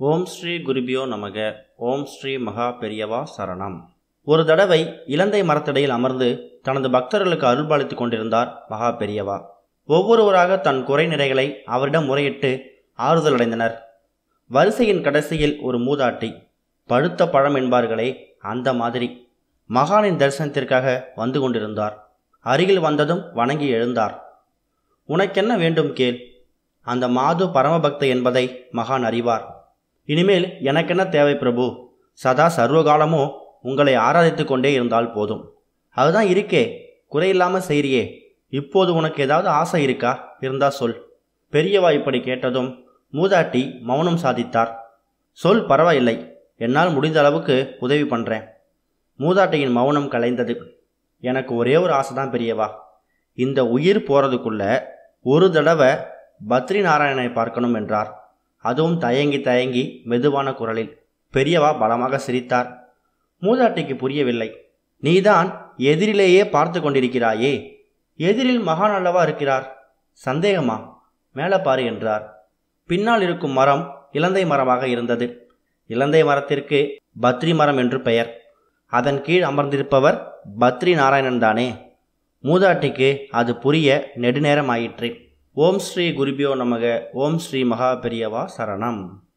ஓம் ஸ்ரீ குருபியோ நமக ஓம் ஸ்ரீ மகா பெரியவா சரணம் ஒரு தடவை இலந்தை மரத்தடியில் அமர்ந்து தனது பக்தர்களுக்கு அருள்பாலித்துக் கொண்டிருந்தார் மகா பெரியவா ஒவ்வொருவராக தன் குறை நிறைகளை அவரிடம் முறையிட்டு ஆறுதல் அடைந்தனர் வரிசையின் கடைசியில் ஒரு மூதாட்டி பழுத்த பழம் என்பார்களே அந்த மாதிரி மகானின் தரிசனத்திற்காக வந்து கொண்டிருந்தார் அருகில் வந்ததும் வணங்கி எழுந்தார் உனக்கென்ன வேண்டும் கேள் அந்த மாது பரமபக்த என்பதை மகான் அறிவார் இனிமேல் எனக்கென்ன தேவை பிரபு சதா சர்வகாலமும் உங்களை ஆராதித்து கொண்டே இருந்தால் போதும் அதுதான் இருக்கே குறையில்லாமல் செய்றியே இப்போது உனக்கு ஏதாவது ஆசை இருக்கா இருந்தா சொல் பெரியவா இப்படி கேட்டதும் மூதாட்டி மௌனம் சாதித்தார் சொல் பரவாயில்லை என்னால் முடிந்த அளவுக்கு உதவி பண்ணுறேன் மூதாட்டியின் மௌனம் கலைந்தது எனக்கு ஒரே ஒரு ஆசை தான் பெரியவா இந்த உயிர் போகிறதுக்குள்ள ஒரு தடவை பத்ரி நாராயணனை பார்க்கணும் என்றார் அதுவும் தயங்கி தயங்கி மெதுவான குரலில் பெரியவா பலமாக சிரித்தார் மூதாட்டிக்கு புரியவில்லை நீதான் எதிரிலேயே பார்த்து கொண்டிருக்கிறாயே எதிரில் மகான் அல்லவா இருக்கிறார் சந்தேகமா மேலே பாரு என்றார் பின்னால் இருக்கும் மரம் இலந்தை மரமாக இருந்தது இலந்தை மரத்திற்கு பத்ரி மரம் என்று பெயர் அதன் கீழ் அமர்ந்திருப்பவர் பத்ரி நாராயணன் தானே மூதாட்டிக்கு அது புரிய நெடுநேரம் ஆயிற்று ஓம் ஸ்ரீ குருபியோ நமக ஓம் ஸ்ரீ மகா பெரியவா சரணம்